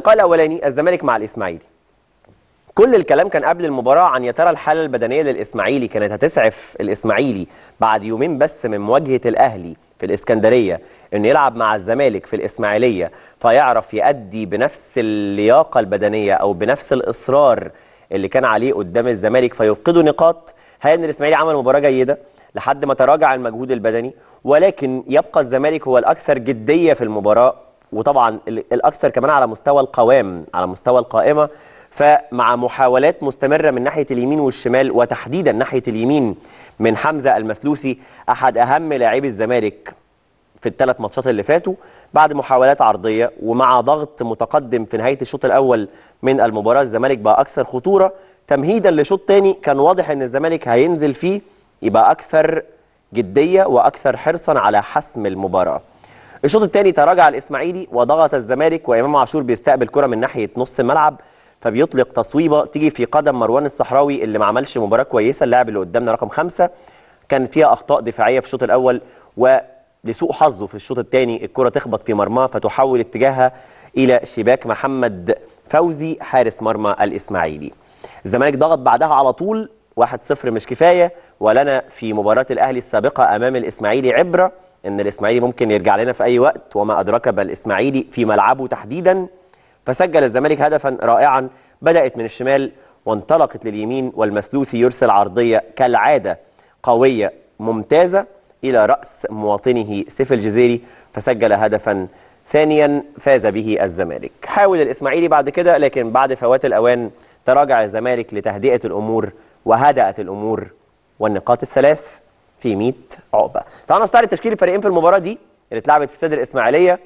اللقاء الاولاني الزمالك مع الاسماعيلي كل الكلام كان قبل المباراه عن يا ترى الحاله البدنيه للاسماعيلي كانت هتسعف الاسماعيلي بعد يومين بس من مواجهه الاهلي في الاسكندريه انه يلعب مع الزمالك في الاسماعيليه فيعرف يأدي بنفس اللياقه البدنيه او بنفس الاصرار اللي كان عليه قدام الزمالك فيفقدوا نقاط هي ان الاسماعيلي عمل مباراه جيده لحد ما تراجع المجهود البدني ولكن يبقى الزمالك هو الاكثر جديه في المباراه وطبعا الاكثر كمان على مستوى القوام على مستوى القائمه فمع محاولات مستمره من ناحيه اليمين والشمال وتحديدا ناحيه اليمين من حمزه المثلوثي احد اهم لاعبي الزمالك في الثلاث ماتشات اللي فاتوا بعد محاولات عرضيه ومع ضغط متقدم في نهايه الشوط الاول من المباراه الزمالك بقى اكثر خطوره تمهيدا لشوط تاني كان واضح ان الزمالك هينزل فيه يبقى اكثر جديه واكثر حرصا على حسم المباراه الشوط الثاني تراجع الاسماعيلي وضغط الزمالك وامام عاشور بيستقبل كره من ناحيه نص الملعب فبيطلق تصويبه تيجي في قدم مروان الصحراوي اللي ما عملش مباراه كويسه اللاعب اللي قدامنا رقم خمسة كان فيها اخطاء دفاعيه في الشوط الاول ولسوء حظه في الشوط الثاني الكره تخبط في مرماه فتحول اتجاهها الى شباك محمد فوزي حارس مرمى الاسماعيلي الزمالك ضغط بعدها على طول 1-0 مش كفايه ولنا في مباراه الاهلي السابقه امام الاسماعيلي عبره ان الاسماعيلي ممكن يرجع لنا في اي وقت وما ادراك بالاسماعيلي في ملعبه تحديدا فسجل الزمالك هدفا رائعا بدات من الشمال وانطلقت لليمين والمثلوثي يرسل عرضيه كالعاده قويه ممتازه الى راس مواطنه سيف الجزيري فسجل هدفا ثانيا فاز به الزمالك حاول الاسماعيلي بعد كده لكن بعد فوات الاوان تراجع الزمالك لتهدئه الامور وهدأت الامور والنقاط الثلاث في 100 عقبه. تعالوا نستعرض تشكيل الفريقين في المباراه دي اللي اتلعبت في استاد الاسماعيليه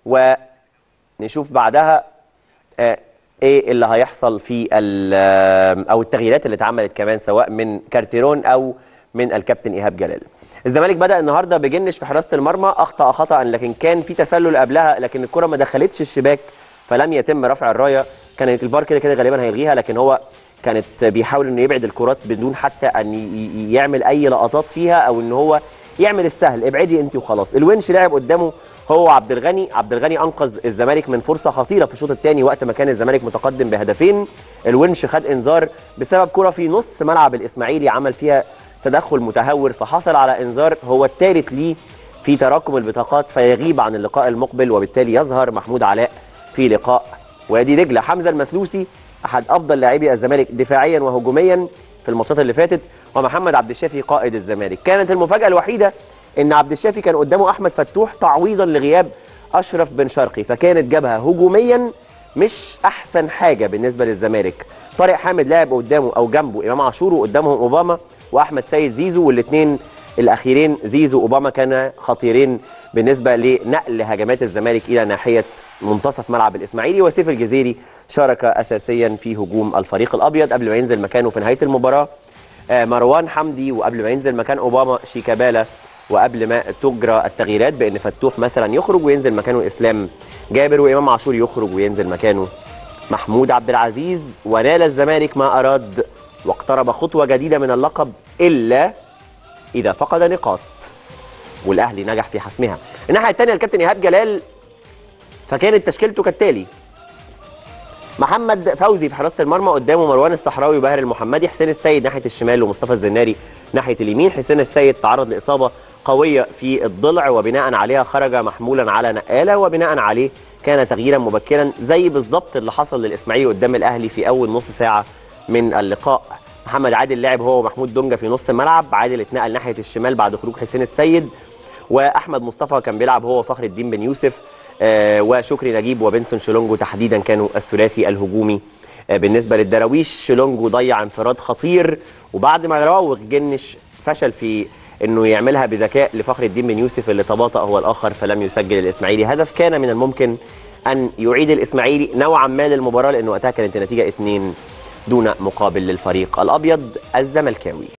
ونشوف بعدها آه ايه اللي هيحصل في او التغييرات اللي اتعملت كمان سواء من كارتيرون او من الكابتن ايهاب جلال. الزمالك بدا النهارده بجنش في حراسه المرمى اخطا خطا لكن كان في تسلل قبلها لكن الكره ما دخلتش الشباك فلم يتم رفع الرايه كانت الفار كده كده غالبا هيلغيها لكن هو كانت بيحاول انه يبعد الكرات بدون حتى ان يعمل اي لقطات فيها او ان هو يعمل السهل ابعدي انت وخلاص الونش لعب قدامه هو عبد الغني عبد الغني انقذ الزمالك من فرصه خطيره في الشوط الثاني وقت ما كان الزمالك متقدم بهدفين الونش خد انذار بسبب كره في نص ملعب الاسماعيلي عمل فيها تدخل متهور فحصل على انذار هو الثالث ليه في تراكم البطاقات فيغيب عن اللقاء المقبل وبالتالي يظهر محمود علاء في لقاء وادي دجله حمزه المثلوثي احد افضل لاعبي الزمالك دفاعيا وهجوميا في الماتشات اللي فاتت ومحمد عبد الشافي قائد الزمالك كانت المفاجاه الوحيده ان عبد الشافي كان قدامه احمد فتوح تعويضا لغياب اشرف بن شرقي فكانت جابها هجوميا مش احسن حاجه بالنسبه للزمالك طارق حامد لعب قدامه او جنبه امام عاشور وقدامهم اوباما واحمد سيد زيزو والاثنين الاخيرين زيزو اوباما كانا خطيرين بالنسبه لنقل هجمات الزمالك الى ناحيه منتصف ملعب الاسماعيلي وسيف الجزيري شارك اساسيا في هجوم الفريق الابيض قبل ما ينزل مكانه في نهايه المباراه مروان حمدي وقبل ما ينزل مكان اوباما شيكابالا وقبل ما تجرى التغييرات بان فتوح مثلا يخرج وينزل مكانه اسلام جابر وامام عاشور يخرج وينزل مكانه محمود عبد العزيز ونال الزمالك ما اراد واقترب خطوه جديده من اللقب الا اذا فقد نقاط والاهلي نجح في حسمها الناحيه الثانيه الكابتن ايهاب جلال فكانت تشكيلته كالتالي محمد فوزي في حراسه المرمى قدامه مروان الصحراوي وباهر المحمدي حسين السيد ناحيه الشمال ومصطفى الزناري ناحيه اليمين حسين السيد تعرض لاصابه قويه في الضلع وبناء عليها خرج محمولا على نقاله وبناء عليه كان تغييرا مبكرا زي بالظبط اللي حصل للاسماعيلي قدام الاهلي في اول نص ساعه من اللقاء محمد عادل لعب هو ومحمود دونجا في نص الملعب عادل اتنقل ناحيه الشمال بعد خروج حسين السيد واحمد مصطفى كان بيلعب هو وفخر الدين بن يوسف آه وشكري نجيب وبنسون شيلونجو تحديدا كانوا الثلاثي الهجومي آه بالنسبه للدراويش شيلونجو ضيع انفراد خطير وبعد ما راوغ جنش فشل في انه يعملها بذكاء لفخر الدين بن يوسف اللي تباطأ هو الاخر فلم يسجل الاسماعيلي هدف كان من الممكن ان يعيد الاسماعيلي نوعا ما للمباراه لانه وقتها كانت النتيجه 2 دون مقابل للفريق الابيض الزملكاوي